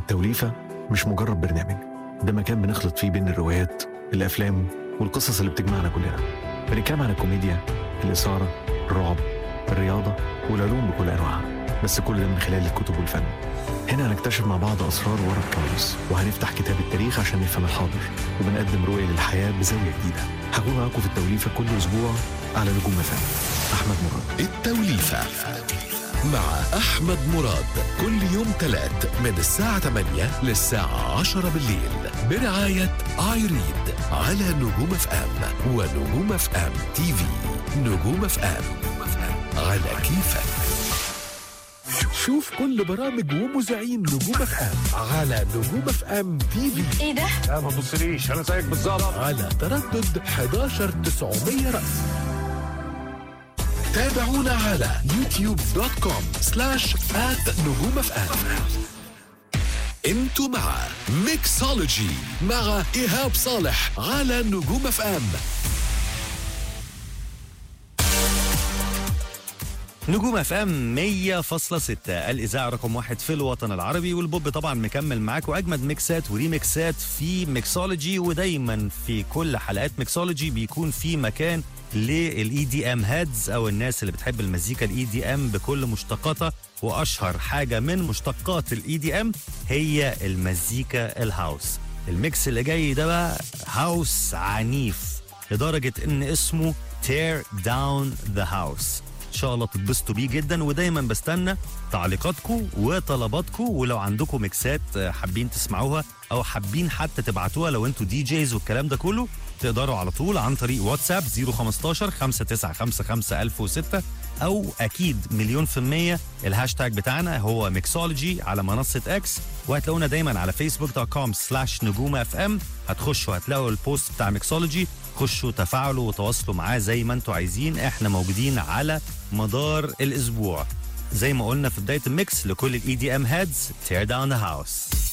التوليفة مش مجرد برنامج ده مكان بنخلط فيه بين الروايات الأفلام والقصص اللي بتجمعنا كلنا بنتكلم عن الكوميديا الإثارة الرعب الرياضة والعلوم بكل أنواعها بس كل ده من خلال الكتب والفن هنا هنكتشف مع بعض أسرار ورا الكواليس وهنفتح كتاب التاريخ عشان نفهم الحاضر وبنقدم رؤية للحياة بزاوية جديدة هكون معاكم في التوليفة كل أسبوع على نجوم فن أحمد مراد التوليفة مع أحمد مراد كل يوم تلات من الساعة 8 للساعة 10 بالليل برعاية آيريد على نجوم اف ام ونجوم اف ام تي في نجوم اف ام على كيفك شوف كل برامج ومذيعين نجوم اف ام على نجوم اف ام تي في ايه ده؟ لا ما تبصليش انا زيك بالظبط على تردد 11900 رأس تابعونا على يوتيوب دوت كوم سلاش آت نجوم اف ام انتوا مع ميكسولوجي مع ايهاب صالح على نجوم اف ام نجوم اف ام 100.6 الاذاعه رقم واحد في الوطن العربي والبوب طبعا مكمل معاك واجمد ميكسات وريميكسات في ميكسولوجي ودايما في كل حلقات ميكسولوجي بيكون في مكان للاي دي ام هيدز او الناس اللي بتحب المزيكا الاي دي ام بكل مشتقاتها واشهر حاجه من مشتقات الاي دي ام هي المزيكا الهاوس الميكس اللي جاي ده بقى هاوس عنيف لدرجه ان اسمه تير داون ذا هاوس ان شاء الله تتبسطوا بيه جدا ودايما بستنى تعليقاتكم وطلباتكم ولو عندكم ميكسات آه، حابين تسمعوها او حابين حتى تبعتوها لو انتوا دي جيز والكلام ده كله تقدروا على طول عن طريق واتساب 015 5955006 او اكيد مليون في المية الهاشتاج بتاعنا هو ميكسولوجي على منصة اكس وهتلاقونا دايما على فيسبوك دوت كوم سلاش نجوم اف ام هتخشوا هتلاقوا البوست بتاع ميكسولوجي خشوا تفاعلوا وتواصلوا معاه زي ما انتوا عايزين احنا موجودين على مدار الاسبوع زي ما قلنا في بدايه الميكس لكل الاي دي ام هيدز تير داون ذا هاوس